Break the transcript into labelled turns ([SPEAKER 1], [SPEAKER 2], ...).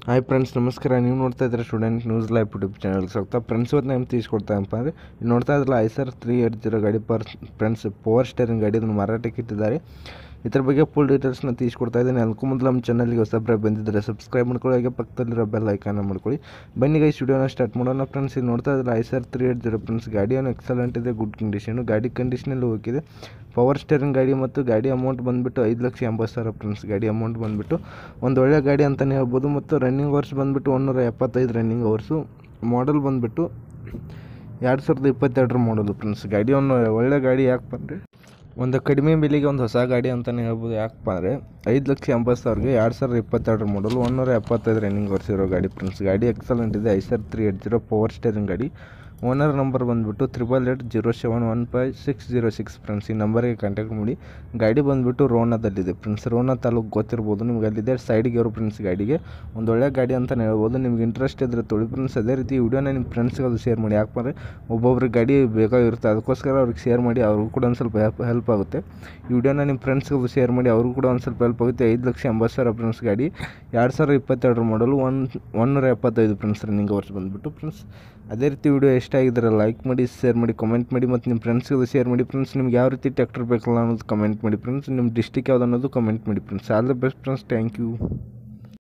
[SPEAKER 1] hi friends ನಮಸ್ಕಾರ ನೀವು ನೋಡ್ತಾ ಇದ್ದಾರೆ ಸ್ಟೂಡೆಂಟ್ ನ್ಯೂಸ್ ಲೈವ್ ಯೂಟ್ಯೂಬ್ ಚಾನಲ್ಗೆ ಸ್ವಾಗತ ಫ್ರೆಂಡ್ಸ್ ಇವತ್ತು ನಾನು ತಿಳಿಸ್ಕೊಡ್ತಾನಪ್ಪ ಅಂದರೆ ನೀವು ನೋಡ್ತಾ ಇದ್ರಲ್ಲ ಐಸರ್ ತ್ರೀ ಏಟ್ ಜೀರೋ ಗಾಡಿ ಪರ್ ಫ್ರೆಂಡ್ಸ್ ಪವರ್ ಸ್ಟೇರಿಂಗ್ ಗಾಡಿ ಅದನ್ನು ಮಾರಾಟಕ್ಕೆ ಇಟ್ಟಿದ್ದಾರೆ ಇದ್ರ ಬಗ್ಗೆ ಫುಲ್ ಡೀಟೇಲ್ಸ್ನ ತಿಳಿಸ್ಕೊಡ್ತಾ ಇದ್ದೀನಿ ಅದಕ್ಕೂ ಮೊದಲು ನಮ್ಮ ಚಾನಲ್ಗೆ ಹೊಸಬ್ರೆ ಬಂದಿದ್ದರೆ ಸಬ್ಸ್ಕ್ರೈಬ್ ಮಾಡ್ಕೊಳ್ಳಿ ಹಾಗೆ ಪಕ್ಕದಲ್ಲಿರೋ ಬೆಲ್ ಐಕಾನ ಮಾಡ್ಕೊಳ್ಳಿ ಬನ್ನಿ ಗೈ ಸ್ಟುಡಿಯೋನ ಸ್ಟಾರ್ಟ್ ಮಾಡೋಣ ಫ್ರೆಂಡ್ಸ್ ಇಲ್ಲಿ ನೋಡ್ತಾ ಇದ್ರಲ್ಲ Eicher three eight zero friends ಗಾಡಿಯನ್ನು ಎಕ್ಸಲೆಂಟ್ ಇದೆ ಗುಡ್ ಕಂಡೀಷನು ಗಾಡಿ ಕಂಡೀಷನಲ್ಲಿ ಹೋಗಿದೆ ಪವರ್ ಸ್ಟೇರಿಂಗ್ ಗಾಡಿ ಮತ್ತು ಗಾಡಿ ಅಮೌಂಟ್ ಬಂದುಬಿಟ್ಟು ಐದು ಲಕ್ಷ ಎಂಬತ್ತು ಸಾವಿರ ಫ್ರೆಂಡ್ಸ್ ಗಾಡಿ ಅಮೌಂಟ್ ಬಂದುಬಿಟ್ಟು ಒಂದು ಒಳ್ಳೆ ಗಾಡಿ ಅಂತಲೇ ಹೇಳ್ಬೋದು ಮತ್ತು ರನ್ನಿಂಗ್ ಅವರ್ಸ್ ಬಂದುಬಿಟ್ಟು ಒಂದೂರ ಎಪ್ಪತ್ತೈದು ರನ್ನಿಂಗ್ ಅವರ್ಸು ಮಾಡಲ್ ಬಂದುಬಿಟ್ಟು ಎರಡು ಸಾವಿರದ ಇಪ್ಪತ್ತೆರಡರ ಮಾಡಲು ಫ್ರೆಂಡ್ಸ್ ಗಾಡಿ ಒಂದು ಒಳ್ಳೆ ಗಾಡಿ ಯಾಕೆ ಬಂದರೆ ಒಂದು ಕಡಿಮೆ ಬೆಲೆಗೆ ಒಂದು ಹೊಸ ಗಾಡಿ ಅಂತಲೇ ಹೇಳ್ಬೋದು ಯಾಕಪ್ಪ ಅಂದರೆ ಐದು ಲಕ್ಷ ಎಂಬತ್ತು ಸಾವಿರಗೆ ಎರಡು ಸಾವಿರದ ಇಪ್ಪತ್ತೆರಡರ ಮಾಡಲು ಒಂದೂರ ಎಪ್ಪತ್ತೈದು ರನ್ನಿಂಗ್ ಅವರ್ಸ್ ಇರೋ ಗಾಡಿ ಫ್ರೆಂಡ್ಸ್ ಗಾಡಿ ಎಕ್ಸಲೆಂಟ್ ಇದೆ Eicher three eight zero power steering ಗಾಡಿ ಓನರ್ ನಂಬರ್ ಬಂದುಬಿಟ್ಟು triple eight zero seven one five six zero six friends ಈ ನಂಬರಿಗೆ ಕಾಂಟ್ಯಾಕ್ಟ್ ಮಾಡಿ ಗಾಡಿ ಬಂದುಬಿಟ್ಟು ರೋಣದಲ್ಲಿದೆ ಫ್ರೆಂಡ್ಸ್ ರೋಣ ತಾಲೂಕು ಗೊತ್ತಿರ್ಬೋದು ನಿಮ್ಗೆ ಅಲ್ಲಿದೆ ಸೈಡ್ಗೆ ಇರೋ ಫ್ರೆಂಡ್ಸ್ ಗಾಡಿಗೆ ಒಂದು ಒಳ್ಳೆ ಗಾಡಿ ಅಂತಲೇ ಹೇಳ್ಬೋದು ನಿಮ್ಗೆ ಇಂಟ್ರೆಸ್ಟ್ ಇದ್ದರೆ ತೊಳಿ ಫ್ರೆಂಡ್ಸ್ ಅದೇ ರೀತಿ ವಿಡಿಯೋನ ನಿಮ್ಮ ಫ್ರೆಂಡ್ಸ್ಗೆ ಅದು ಶೇರ್ ಮಾಡಿ ಯಾಕಂದರೆ ಒಬ್ಬೊಬ್ರಿಗೆ ಗಾಡಿ ಬೇಕಾಗಿರುತ್ತೆ ಅದಕ್ಕೋಸ್ಕರ ಅವ್ರಿಗೆ ಶೇರ್ ಮಾಡಿ ಅವ್ರಿಗೂ ಕೂಡ ಒಂದು ಸ್ವಲ್ಪ ಹೆಲ್ಪ್ ಹೆಲ್ಪ್ ಆಗುತ್ತೆ ಈ ವಿಡಿಯೋನ ನಿಮ್ಮ ಫ್ರೆಂಡ್ಸ್ಗೆ ಅದು ಶೇರ್ ಮಾಡಿ ಅವ್ರಿಗೂ ಕೂಡ ಒಂದು ಸ್ವಲ್ಪ ಹೆಲ್ಪ್ ಆಗುತ್ತೆ ಐದು ಲಕ್ಷ ಎಂಬತ್ತು ಸಾವಿರ ಫ್ರೆಂಡ್ಸ್ ಗಾಡಿ ಎರಡು ಸಾವಿರದ ಇಪ್ಪತ್ತೆರಡರ ಮಾಡಲು ಒನ್ ಒನ್ನೂರ ಎಪ್ಪತ್ತೈದು ಫ್ರೆಂಡ್ಸ್ ರನ್ನಿಂಗ್ ಅವರ್ಸ್ ಬಂದುಬಿಟ್ಟು ಫ್ರೆಂಡ್ಸ್ ಅದೇ ರೀತಿ ವಿಡಿಯೋ ಇಷ್ಟ ಆಗಿದ್ರೆ ಲೈಕ್ ಮಾಡಿ ಶೇರ್ ಮಾಡಿ ಕಮೆಂಟ್ ಮಾಡಿ ಮತ್ತು ನಿಮ್ಮ ಫ್ರೆಂಡ್ಸ್ಗೆ ಶೇರ್ ಮಾಡಿ ಫ್ರೆಂಡ್ಸ್ ನಿಮ್ಗೆ ಯಾವ ರೀತಿ ಟ್ಯಾಕ್ಟರ್ ಬೇಕಲ್ಲ ಅನ್ನೋದು ಕಮೆಂಟ್ ಮಾಡಿ ಫ್ರೆಂಡ್ಸ್ ನಿಮ್ಮ ಡಿಸ್ಟಿಕ್ ಯಾವ್ದು ಅನ್ನೋದು ಕಮೆಂಟ್ ಮಾಡಿ friends all the best friends thank you